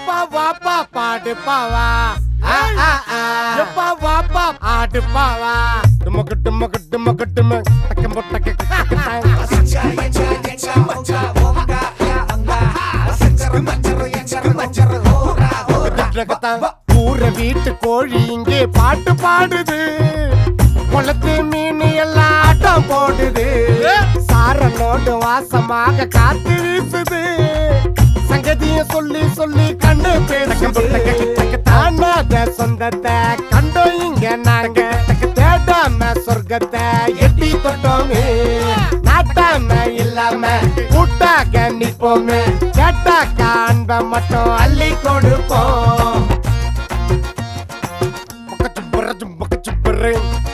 எப்பா வாப்பா பாடு பாவா ஆ, ஆ, ஆ. எப்பா வாப்பா ஆடு பாவா டுமக்கு டுமக்கு டுமக்கு டும டக்கம் பொட்டக்கு ஊர வீட்டு கோழி இங்கே பாட்டு பாடுது குளத்து மீன் எல்லாம் ஆட்டம் போடுது சாரலோடு வாசமாக காத்து வீசுது சங்கதிய சொல்லி சொல்லி கண்டு பேசுது தாண்டாத சொந்தத்தை கண்டோம் இங்க நாங்க தேடாம சொர்க்கத்தை எட்டி தொட்டோமே நாட்டாம இல்லாம கூட்டாக நிப்போமே கேட்டாக்கா அன்ப மட்டும் அள்ளி கொடுப்போம் பக்கச்சு புறச்சு பக்கச்சு புறு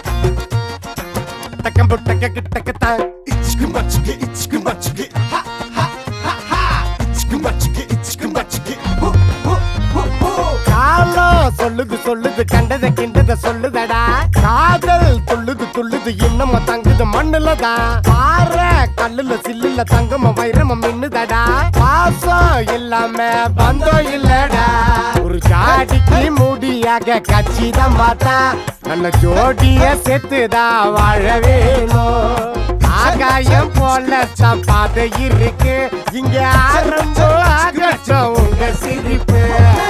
டக்கம் புட்டக்க டக்கத்தா İçki maçki içki maçki ha ha ha ha İçki maçki içki maçki hu hu hu hu காலம் சொல்லுது சொல்லுது கண்டத கிண்டத சொல்லுதடா காதல் துள்ளுது துள்ளுது இன்னும் தங்குது மண்ணுல தான் பாறை கல்லுல சில்லுல தங்கம வைரம மின்னுதடா பாசம் இல்லாம பந்தம் இல்லடா ஒரு ஜாடிக்கு மூடியாக கச்சிதம் பார்த்தா நல்ல ஜோடிய செத்துதான் வாழ வேணும் ஆகாயம் போல பாதை இருக்கு இங்க ஆரம்பம் ஆகட்டும் உங்க சிரிப்பு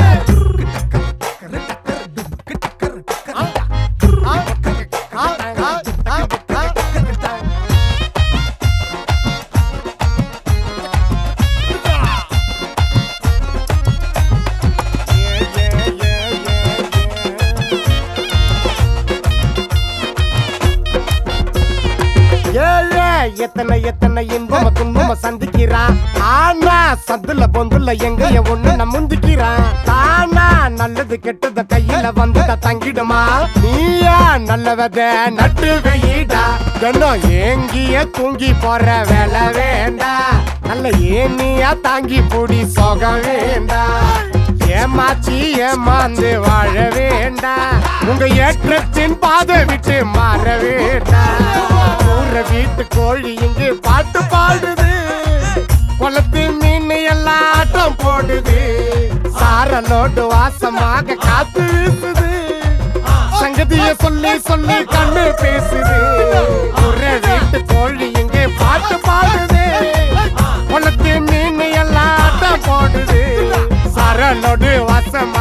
ஏழை எத்தனை எத்தனை இன்பம துன்பம சந்திக்கிறான் ஆனா சந்துல பொந்துல எங்கய ஒண்ணு நான் முந்திக்கிறான் தானா நல்லது கெட்டத கையில வந்தத தங்கிடுமா நீயா நல்லவத நட்டு வெயிடா தினம் ஏங்கிய தூங்கி போற வேலை வேண்டாம் நல்ல ஏனியா தாங்கி பூடி சொக வேண்டாம் ஏமாச்சி ஏமாந்து வாழ வேண்டாம் உங்க ஏற்றத்தின் பாதை விட்டு மாற வேண்டாம் ஊர வீட்டு கோழி இங்கு பாட்டு பாடுது குளத்து மீன் எல்லாம் ஆட்டம் போடுது சாரலோடு வாசமாக காத்து வீசுது சங்கதிய சொல்லி சொல்லி கண்ணு பேசுது ஊர வீட்டு கோழி இங்கே பாட்டு பாடுது குளத்து மீன் எல்லாம் ஆட்டம் போடுது சரலோடு வாசமா